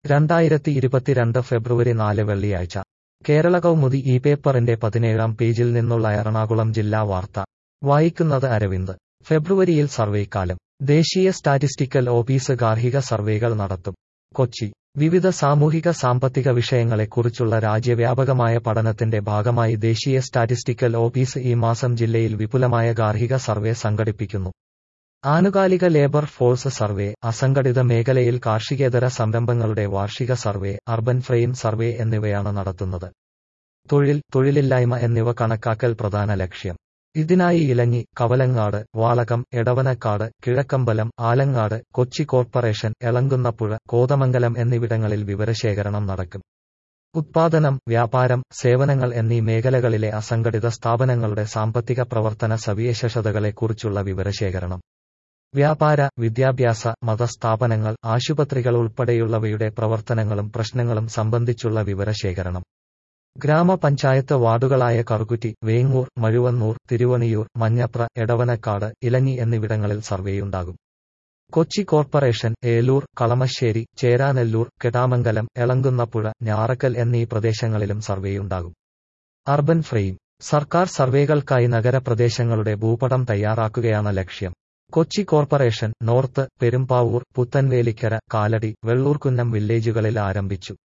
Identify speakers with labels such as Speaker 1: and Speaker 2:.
Speaker 1: രണ്ടായിരത്തി ഇരുപത്തിരണ്ട് ഫെബ്രുവരി നാല് വെള്ളിയാഴ്ച കേരള കൗമുദി ഈ പേപ്പറിന്റെ പതിനേഴാം പേജിൽ നിന്നുള്ള എറണാകുളം ജില്ലാ വാർത്ത വായിക്കുന്നത് അരവിന്ദ് ഫെബ്രുവരിയിൽ സർവേക്കാലം ദേശീയ സ്റ്റാറ്റിസ്റ്റിക്കൽ ഓഫീസ് ഗാർഹിക സർവേകൾ നടത്തും കൊച്ചി വിവിധ സാമൂഹിക സാമ്പത്തിക വിഷയങ്ങളെക്കുറിച്ചുള്ള രാജ്യവ്യാപകമായ പഠനത്തിന്റെ ഭാഗമായി ദേശീയ സ്റ്റാറ്റിസ്റ്റിക്കൽ ഓഫീസ് ഈ മാസം ജില്ലയിൽ വിപുലമായ ഗാർഹിക സർവേ സംഘടിപ്പിക്കുന്നു ആനുകാലിക ലേബർ ഫോഴ്സ് സർവേ അസംഘടിത മേഖലയിൽ കാർഷികേതര സംരംഭങ്ങളുടെ വാർഷിക സർവേ അർബൻ ഫ്രെയിം സർവേ എന്നിവയാണ് നടത്തുന്നത് തൊഴിൽ തൊഴിലില്ലായ്മ എന്നിവ കണക്കാക്കൽ പ്രധാന ലക്ഷ്യം ഇതിനായി ഇലഞ്ഞി കവലങ്ങാട് വാളകം എടവനക്കാട് കിഴക്കമ്പലം ആലങ്ങാട് കൊച്ചി കോർപ്പറേഷൻ എളങ്കുന്നപ്പുഴ കോതമംഗലം എന്നിവിടങ്ങളിൽ വിവരശേഖരണം നടക്കും ഉത്പാദനം വ്യാപാരം സേവനങ്ങൾ എന്നീ മേഖലകളിലെ അസംഘടിത സ്ഥാപനങ്ങളുടെ സാമ്പത്തിക പ്രവർത്തന സവിശേഷതകളെക്കുറിച്ചുള്ള വിവരശേഖരണം വ്യാപാര വിദ്യാഭ്യാസ മതസ്ഥാപനങ്ങൾ ആശുപത്രികൾ ഉൾപ്പെടെയുള്ളവയുടെ പ്രവർത്തനങ്ങളും പ്രശ്നങ്ങളും സംബന്ധിച്ചുള്ള വിവരശേഖരണം ഗ്രാമപഞ്ചായത്ത് വാർഡുകളായ കറുകുറ്റി വേങ്ങൂർ മഴുവന്നൂർ തിരുവണിയൂർ മഞ്ഞപ്ര എടവനക്കാട് ഇലഞ്ഞി എന്നിവിടങ്ങളിൽ സർവേയുണ്ടാകും കൊച്ചി കോർപ്പറേഷൻ ഏലൂർ കളമശ്ശേരി ചേരാനെല്ലൂർ കെടാമംഗലം എളങ്കുന്നപ്പുഴ ഞാറക്കൽ എന്നീ പ്രദേശങ്ങളിലും സർവേയുണ്ടാകും അർബൻ ഫ്രെയിം സർക്കാർ സർവേകൾക്കായി നഗരപ്രദേശങ്ങളുടെ ഭൂപടം തയ്യാറാക്കുകയാണ് ലക്ഷ്യം കൊച്ചി കോർപ്പറേഷൻ നോർത്ത് പെരുമ്പാവൂർ പുത്തൻവേലിക്കര കാലടി വെള്ളൂർക്കുന്നം വില്ലേജുകളിൽ ആരംഭിച്ചു